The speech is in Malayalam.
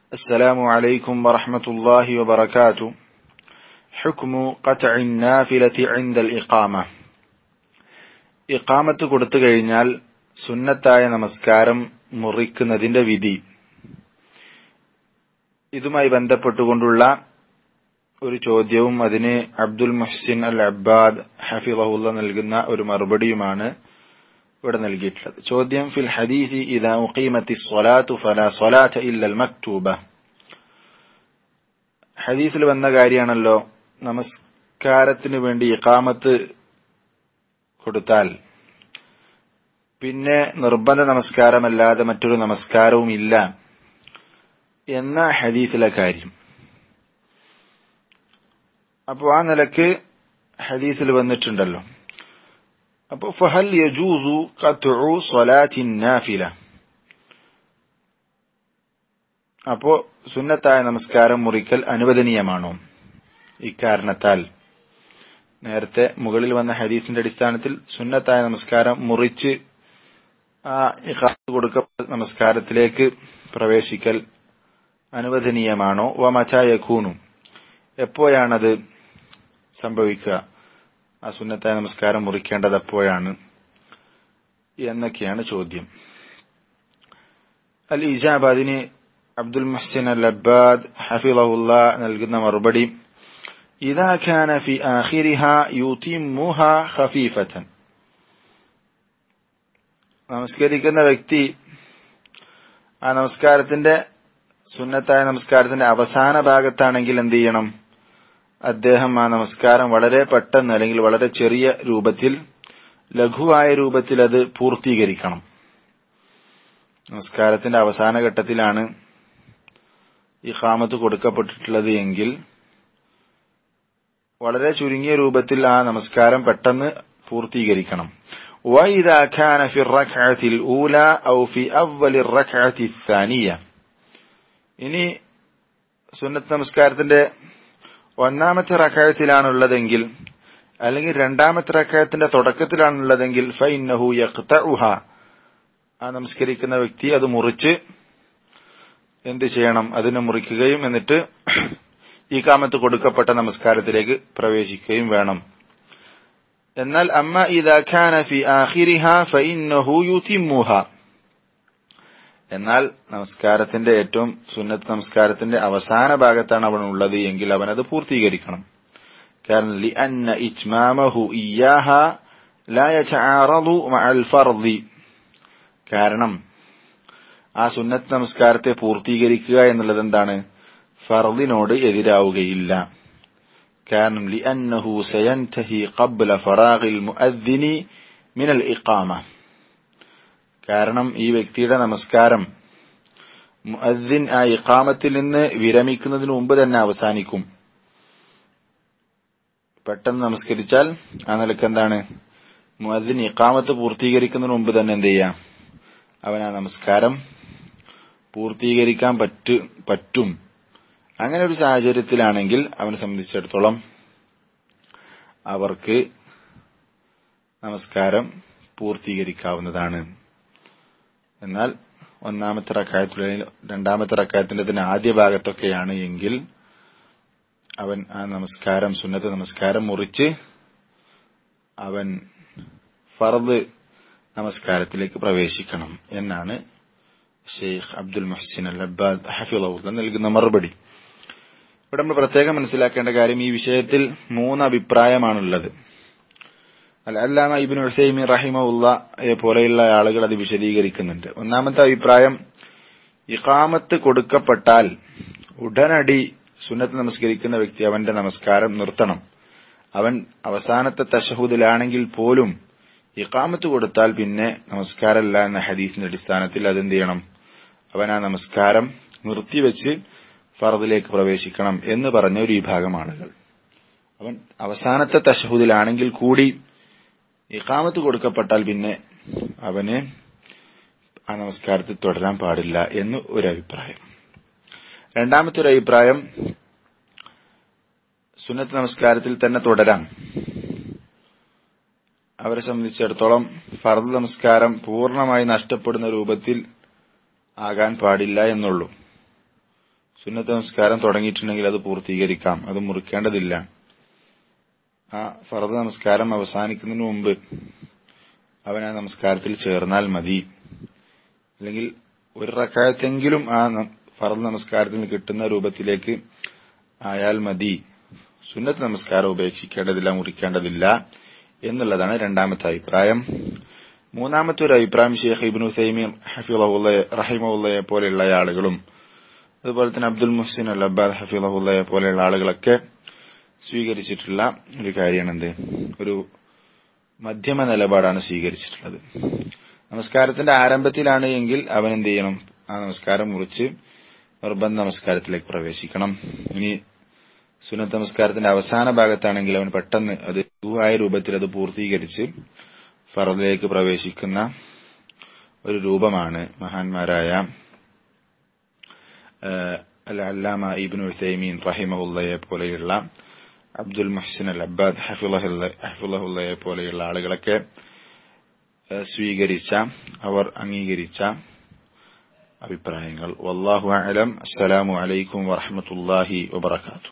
السلام عليكم ورحمة الله وبركاته حكم قطع النافلة عند الإقامة ഇഖാമത്ത് കൊടുത്തു കഴിഞ്ഞാൽ സുന്നത്തായ നമസ്കാരം മുറിക്കുന്നതിന്റെ വിധി ഇതുമായി ബന്ധപ്പെട്ടുകൊണ്ടുള്ള ഒരു ചോദ്യവും അതിന് അബ്ദുൽ മുഹ്സിൻ അൽ അബ്ബാദ് ഹഫിളഹുല്ല നൽകുന്ന ഒരു മറുപടിയുമാണ് ഇവിടെ നൽകിയിട്ടുള്ളത് ചോദ്യം ഫിൽ ഹദീസി ഇദാ ഉഖീമത്തി സ്വലാത്തു ഫലാ സ്വലാത്ത ഇല്ലൽ മക്തൂബ ഹദീസിൽ വന്ന കാര്യമാണല്ലോ നമസ്കാരത്തിന് വേണ്ടി ഇഖാമത്ത് കൊടുത്താൽ പിന്നെ നിർബന്ധ നമസ്കാരമല്ലാതെ മറ്റൊരു നമസ്കാരവും ഇല്ല എന്ന ഹദീസിലെ കാര്യം അപ്പോൾ ആ നിലക്ക് ഹദീസിൽ വന്നിട്ടുണ്ടല്ലോ അപ്പോൾ ഫഹൽ യജൂസു ഖത്ഉ സ്വലാത്തിൻ നാഫില അപ്പോ സുന്നത്തായ നമസ്കാരം മുറിക്കൽ അനുവദനീയമാണോ ഇക്കാരണത്താൽ നേരത്തെ മുകളിൽ വന്ന ഹദീസിന്റെ അടിസ്ഥാനത്തിൽ സുന്നത്തായ നമസ്കാരം മുറിച്ച് ആ ഇഖാത്ത് കൊടുക്കപ്പെട്ട നമസ്കാരത്തിലേക്ക് പ്രവേശിക്കൽ അനുവദനീയമാണോ വ മച്ചായക്കൂണു എപ്പോഴാണത് സംഭവിക്കുക ആ സുന്നത്തായ നമസ്കാരം മുറിക്കേണ്ടത് എപ്പോഴാണ് എന്നൊക്കെയാണ് ചോദ്യം അൽ ഇജാബ് അതിന് അബ്ദുൽ മുഹ്സിൻ അൽ അബ്ബാദ് ഹഫിളഹുല്ല നൽകുന്ന മറുപടി إذا كان في آخرها يتمها خفيفة നമസ്കരിക്കുന്ന വ്യക്തി ആ നമസ്കാരത്തിന്റെ സുന്നത്തായ നമസ്കാരത്തിന്റെ അവസാന ഭാഗത്താണെങ്കിൽ എന്ത് ചെയ്യണം അദ്ദേഹം ആ നമസ്കാരം വളരെ പെട്ടെന്ന് അല്ലെങ്കിൽ വളരെ ചെറിയ രൂപത്തിൽ ലഘുവായ രൂപത്തിൽ അത് പൂർത്തീകരിക്കണം നമസ്കാരത്തിന്റെ അവസാന ഘട്ടത്തിലാണ് ഈ ഖാമത്ത് കൊടുക്കപ്പെട്ടിട്ടുള്ളത് എങ്കിൽ വളരെ ചുരുങ്ങിയ രൂപത്തിൽ ആ നമസ്കാരം പെട്ടെന്ന് പൂർത്തീകരിക്കണം وإذا كان في الركعة الأولى أو في أول الركعة الثانية ഇനി സുന്നത്ത് നമസ്കാരത്തിന്റെ ഒന്നാമത്തെ റക്കായത്തിലാണുള്ളതെങ്കിൽ അല്ലെങ്കിൽ രണ്ടാമത്തെ റക്കായത്തിന്റെ തുടക്കത്തിലാണുള്ളതെങ്കിൽ ഫൈനഹു യഖ്തഉഹ ആ നമസ്കരിക്കുന്ന വ്യക്തി അത് മുറിച്ച് എന്ത് ചെയ്യണം അതിനെ മുറിക്കുകയും എന്നിട്ട് ഈ കാമത്ത് കൊടുക്കപ്പെട്ട നമസ്കാരത്തിലേക്ക് പ്രവേശിക്കുകയും വേണം എന്നാൽ അമ്മ ഇതാഖാന ഫി ആഖിരിഹ ഫഇന്നഹു യുതിമ്മുഹ എന്നാൽ നമസ്കാരത്തിന്റെ ഏറ്റവും സുന്നത്ത് നമസ്കാരത്തിന്റെ അവസാന ഭാഗത്താണ് അവൻ ഉള്ളത് എങ്കിൽ അവൻ അത് പൂർത്തീകരിക്കണം കാരണം ലി അന്ന ഇജ്മാമഹു ഇയാഹ ലാ യതആറദു മഅൽ ഫർദി കാരണം ആ സുന്നത്ത് നമസ്കാരത്തെ പൂർത്തീകരിക്കുക എന്നുള്ളത് എന്താണ് ഫർദിനോട് എതിരാവുകയില്ല കാരണം ലിഅന്നഹു സയൻതഹി ഖബ്ല ഫറാഗിൽ മുഅദ്ദിനി മിനൽ ഇഖാമ കാരണം ഈ വ്യക്തിയുടെ നമസ്കാരം മുഅദ്ദിൻ ആ ഇഖാമത്തിൽ നിന്ന് വിരമിക്കുന്നതിന് മുമ്പ് തന്നെ അവസാനിക്കും പെട്ടെന്ന് നമസ്കരിച്ചാൽ ആ നിലക്ക് എന്താണ് മുഅദ്ദിൻ ഇഖാമത്ത് പൂർത്തീകരിക്കുന്നതിന് മുമ്പ് തന്നെ എന്ത് ചെയ്യാം അവൻ ആ നമസ്കാരം പൂർത്തീകരിക്കാൻ പറ്റു പറ്റും അങ്ങനെ ഒരു സാഹചര്യത്തിലാണെങ്കിൽ അവനെ സംബന്ധിച്ചിടത്തോളം അവർക്ക് നമസ്കാരം പൂർത്തീകരിക്കാവുന്നതാണ് എന്നാൽ ഒന്നാമത്തെ റക്കായത്തിൽ രണ്ടാമത്തെ റക്കായത്തിന്റെ ആദ്യ ഭാഗത്തൊക്കെയാണ് എങ്കിൽ അവൻ ആ നമസ്കാരം സുന്നത്ത് നമസ്കാരം മുറിച്ച് അവൻ ഫർദ് നമസ്കാരത്തിലേക്ക് പ്രവേശിക്കണം എന്നാണ് ഷെയ്ഖ് അബ്ദുൽ മുഹസിൻ അൽ അബ്ബാദ് ഹഫിള നൽകുന്ന മറുപടി ഇവിടെ നമ്മൾ പ്രത്യേകം മനസ്സിലാക്കേണ്ട കാര്യം ഈ വിഷയത്തിൽ മൂന്ന് അഭിപ്രായമാണുള്ളത് അൽ അല്ലാമ ഇബിൻ ഉസൈമി റഹിമുള്ള പോലെയുള്ള ആളുകൾ അത് വിശദീകരിക്കുന്നുണ്ട് ഒന്നാമത്തെ അഭിപ്രായം ഇഖാമത്ത് കൊടുക്കപ്പെട്ടാൽ ഉടനടി സുന്നത്ത് നമസ്കരിക്കുന്ന വ്യക്തി അവന്റെ നമസ്കാരം നിർത്തണം അവൻ അവസാനത്തെ തഷഹൂദിലാണെങ്കിൽ പോലും ഇഖാമത്ത് കൊടുത്താൽ പിന്നെ നമസ്കാരമല്ല എന്ന ഹദീസിന്റെ അടിസ്ഥാനത്തിൽ അതെന്ത് ചെയ്യണം അവൻ ആ നമസ്കാരം നിർത്തിവെച്ച് ഫറദിലേക്ക് പ്രവേശിക്കണം എന്ന് പറഞ്ഞ ഒരു വിഭാഗം ആളുകൾ അവൻ അവസാനത്തെ തഷഹുദിലാണെങ്കിൽ കൂടി ഇഖാമത്ത് കൊടുക്കപ്പെട്ടാൽ പിന്നെ അവന് ആ നമസ്കാരത്തിൽ തുടരാൻ പാടില്ല എന്ന് ഒരു അഭിപ്രായം രണ്ടാമത്തെ ഒരു അഭിപ്രായം സുന്നത്ത് നമസ്കാരത്തിൽ തന്നെ തുടരാം അവരെ സംബന്ധിച്ചിടത്തോളം ഫർദ് നമസ്കാരം പൂർണ്ണമായി നഷ്ടപ്പെടുന്ന രൂപത്തിൽ ആകാൻ പാടില്ല എന്നുള്ളൂ സുന്നത്ത് നമസ്കാരം തുടങ്ങിയിട്ടുണ്ടെങ്കിൽ അത് പൂർത്തീകരിക്കാം അത് മുറിക്കേണ്ടതില്ല ആ ഫറദ് നമസ്കാരം അവസാനിക്കുന്നതിന് മുമ്പ് അവൻ ആ നമസ്കാരത്തിൽ ചേർന്നാൽ മതി അല്ലെങ്കിൽ ഒരു റക്കായത്തെങ്കിലും ആ ഫറദ് നമസ്കാരത്തിൽ നിന്ന് കിട്ടുന്ന രൂപത്തിലേക്ക് ആയാൽ മതി സുന്നത്ത് നമസ്കാരം ഉപേക്ഷിക്കേണ്ടതില്ല മുറിക്കേണ്ടതില്ല എന്നുള്ളതാണ് രണ്ടാമത്തെ അഭിപ്രായം മൂന്നാമത്തെ ഒരു അഭിപ്രായം ഷെയ്ഖ് ഇബ്നു സൈമീൻ ഹഫീളയെ റഹിമുള്ളയെ പോലെയുള്ള ആളുകളും അതുപോലെ തന്നെ അബ്ദുൽ മുഹ്സിൻ അൽ അബ്ബാദ് ഹഫീളയെ പോലെയുള്ള ആളുകളൊക്കെ സ്വീകരിച്ചിട്ടുള്ള ഒരു കാര്യമാണ് എന്ത് ഒരു മധ്യമ നിലപാടാണ് സ്വീകരിച്ചിട്ടുള്ളത് നമസ്കാരത്തിന്റെ ആരംഭത്തിലാണ് എങ്കിൽ അവൻ എന്ത് ചെയ്യണം ആ നമസ്കാരം മുറിച്ച് നിർബന്ധ നമസ്കാരത്തിലേക്ക് പ്രവേശിക്കണം ഇനി സുന്നത്ത് നമസ്കാരത്തിന്റെ അവസാന ഭാഗത്താണെങ്കിൽ അവൻ പെട്ടെന്ന് അത് ആയ രൂപത്തിൽ അത് പൂർത്തീകരിച്ച് ഫറദിലേക്ക് പ്രവേശിക്കുന്ന ഒരു രൂപമാണ് മഹാന്മാരായ അൽ അല്ലാമ ഇബ്നു ഉസൈമീൻ റഹിമഹുല്ലയെ പോലെയുള്ള അബ്ദുൽ മുഹ്സിൻ അൽ അബ്ബാദ് ഹഫിളഹുല്ലയെ പോലെയുള്ള ആളുകളൊക്കെ സ്വീകരിച്ച അവർ അംഗീകരിച്ച അഭിപ്രായങ്ങൾ വല്ലാഹു അലം അസ്സലാമു അലൈക്കും വറഹമത്തുല്ലാഹി വബർക്കാത്തു